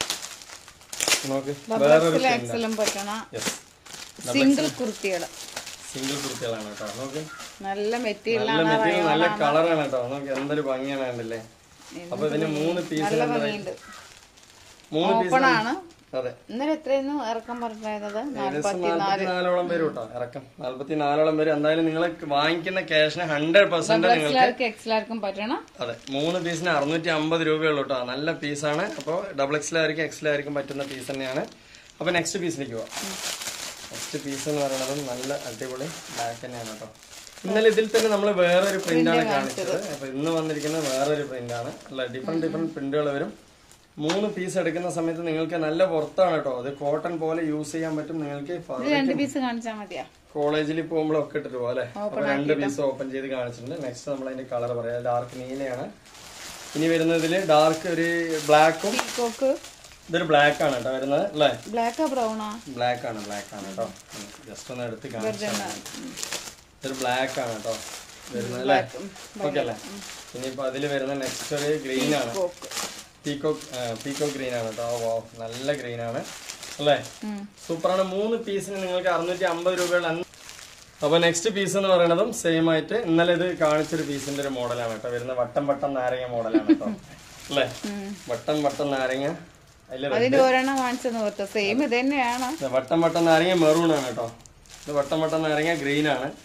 നോക്ക് വേറൊരു ഡബിൾ എക്സലും പറ്റണ യെസ് സിംഗിൾ കുർത്തികള് സിംഗിൾ കുർത്തികളാണ് കേട്ടോ നോക്ക് നല്ല നല്ല മെറ്റീരിയലാണ് മെറ്റീരിയൽ നല്ല കളറാണ് കേട്ടോ നോക്ക് എന്തൊരു ഭംഗിയാണ് കണ്ടില്ലേ അപ്പൊ ഇതിന് മൂന്ന് പീസ് നല്ല ഭംഗിയുണ്ട് മൂന്ന് പീസ് ഓപ്പൺ ആണ് അതെ ഇന്നലെ എത്രയായിരുന്നു ഇറക്കം പറഞ്ഞത് ഏകദേശം നാല്പത്തിനാലോളം വരും കേട്ടോ ഇറക്കം നാല്പത്തിനാലോളം വരും എന്തായാലും നിങ്ങൾ വാങ്ങിക്കുന്ന ക്യാഷിന് ഹൺഡ്രഡ് പെർസെന്റ് നിങ്ങൾ എക്സിലാർക്കും എക്സിലാർക്കും പറ്റണം അതെ മൂന്ന് പീസിന് അറുന്നൂറ്റി അമ്പത് രൂപയുള്ളൂ കേട്ടോ നല്ല പീസാണ് അപ്പോൾ ഡബിൾ എക്സിലായിരിക്കും എക്സിലായിരിക്കും പറ്റുന്ന പീസ് തന്നെയാണ് അപ്പൊ നെക്സ്റ്റ് പീസിലേക്ക് പോവാം നെക്സ്റ്റ് പീസ് എന്ന് പറയുന്നത് നല്ല അടിപൊളി ബ്ലാക്ക് തന്നെയാണ് കേട്ടോ ഇന്നലെ ഇതിൽ തന്നെ നമ്മൾ വേറൊരു പ്രിന്റ് ആണ് കാണിച്ചത് അപ്പൊ ഇന്ന് വന്നിരിക്കുന്നത് വേറൊരു പ്രിന്റ് ആണ് അല്ല ഡിഫറെന്റ് ഡിഫറെന്റ് പ്രിന്റുകൾ വരും മൂന്ന് പീസ് എടുക്കുന്ന സമയത്ത് നിങ്ങൾക്ക് നല്ല പുറത്താണ് കേട്ടോ അത് കോട്ടൺ പോലെ യൂസ് ചെയ്യാൻ പറ്റും നിങ്ങൾക്ക് ഇത് രണ്ട് പീസ് കാണിച്ചാൽ മതിയാ കോളേജിൽ പോകുമ്പോഴൊക്കെ ഇട്ടിട്ട് പോകാം അല്ലെ അപ്പൊ രണ്ട് പീസ് ഓപ്പൺ ചെയ്ത് കാണിച്ചിട്ടുണ്ട് നെക്സ്റ്റ് നമ്മൾ അതിന്റെ കളർ പറയാം ഡാർക്ക് നീലയാണ് ഇനി വരുന്നതിൽ ഡാർക്ക് ഒരു ബ്ലാക്കും പീക്കോക്ക് ഇതൊരു ബ്ലാക്ക് ആണ് കേട്ടോ വരുന്നത് അല്ലേ ബ്ലാക്കാ ബ്രൗണാ ബ്ലാക്ക് ആണ് ബ്ലാക്ക് ആണ് കേട്ടോ ജസ്റ്റ് ഒന്ന് എടുത്ത് കാണിച്ചാൽ ഇതൊരു ബ്ലാക്ക് ആണ് കേട്ടോ വരുന്നത് അല്ലേ ഓക്കെ അല്ലേ ഇനിയിപ്പോ അതിൽ വരുന്ന നെക്സ്റ്റ് ഒരു ഗ്രീൻ ആണ് പീക്കോ പീക്കോ ഗ്രീൻ ആണ് കേട്ടോ ഓ നല്ല ഗ്രീൻ ആണ് അല്ലേ സൂപ്പറാണ് മൂന്ന് പീസിന് നിങ്ങൾക്ക് അറുന്നൂറ്റി അമ്പത് രൂപയുള്ള അപ്പൊ നെക്സ്റ്റ് പീസ് എന്ന് പറയുന്നതും സെയിം ആയിട്ട് ഇന്നലെ ഇത് കാണിച്ചൊരു പീസിന്റെ ഒരു മോഡലാണ് കേട്ടോ വരുന്ന വട്ടം വട്ടം നാരങ്ങ മോഡലാണ് കേട്ടോ അല്ലേ വട്ടം വട്ടം നാരങ്ങ അതിൽ അതിന്റെ ഒരെണ്ണം കാണിച്ചെന്ന് ഓർത്തോ സെയിം ഇത് തന്നെയാണ് വട്ടം വട്ടം നാരങ്ങ മെറൂൺ ആണ് കേട്ടോ ഇത് വട്ടം വട്ടം നാരങ്ങ ഗ്രീൻ ആണ്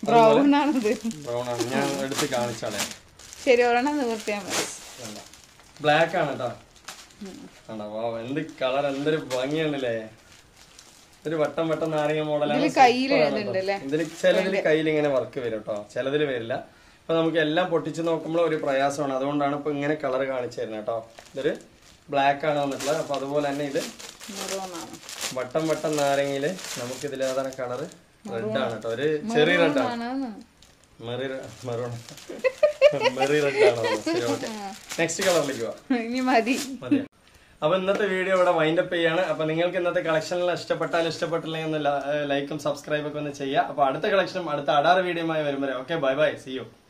ബ്രൗൺ ആണിത് ബ്രൗൺ ആണ് ഞാൻ എടുത്ത് കാണിച്ചാളെ ശരി ഒരെണ്ണം നിവർത്തിയാൽ മതി ബ്ലാക്ക് ആണ് കേട്ടോ ആണോ വാ എന്ത് കളർ എന്തൊരു ഭംഗിയാണല്ലേ ഒരു വട്ടം വട്ടം നാരങ്ങ മോഡലാണ് ഇതില് കയ്യിൽ എഴുതുന്നുണ്ട് അല്ലേ ഇതിൽ ചിലതിൽ കയ്യിൽ ഇങ്ങനെ വർക്ക് വരും കേട്ടോ ചിലതിൽ വരില്ല അപ്പൊ നമുക്ക് എല്ലാം പൊട്ടിച്ച് നോക്കുമ്പോൾ ഒരു പ്രയാസമാണ് അതുകൊണ്ടാണ് ഇപ്പൊ ഇങ്ങനെ കളർ കാണിച്ചു തരുന്നത് കേട്ടോ ഇതൊരു ബ്ലാക്ക് ആണ് വന്നിട്ടുള്ളത് അപ്പൊ അതുപോലെ തന്നെ ഇത് മെറൂണാണ് വട്ടം വട്ടം നാരങ്ങയില് നമുക്ക് ഇതിൽ ഏതാണ് കളർ റെഡ് ആണ് കേട്ടോ ഒരു ചെറിയ റെഡ് ആണ് ആണെന്ന് മെറി മെറൂൺ മെറി റെഡ് ആണ് ശരി ഓക്കെ നെക്സ്റ്റ് കളറിലേക്ക് പോവാം ഇനി മതി മതി അപ്പൊ ഇന്നത്തെ വീഡിയോ ഇവിടെ വൈൻഡ് അപ്പ് ചെയ്യാണ് അപ്പൊ നിങ്ങൾക്ക് ഇന്നത്തെ കളക്ഷനിൽ ഇഷ്ടപ്പെട്ടാൽ ഇഷ്ടപ്പെട്ടില്ലെങ്കിൽ ഒന്ന് ലൈക്കും സബ്സ്ക്രൈബ് ഒക്കെ ഒന്ന് ചെയ്യുക അപ്പൊ അടുത്ത കളക്ഷനും അടുത്ത അടാറ് വീഡിയോയുമായി വരും വരെ okay bye bye see U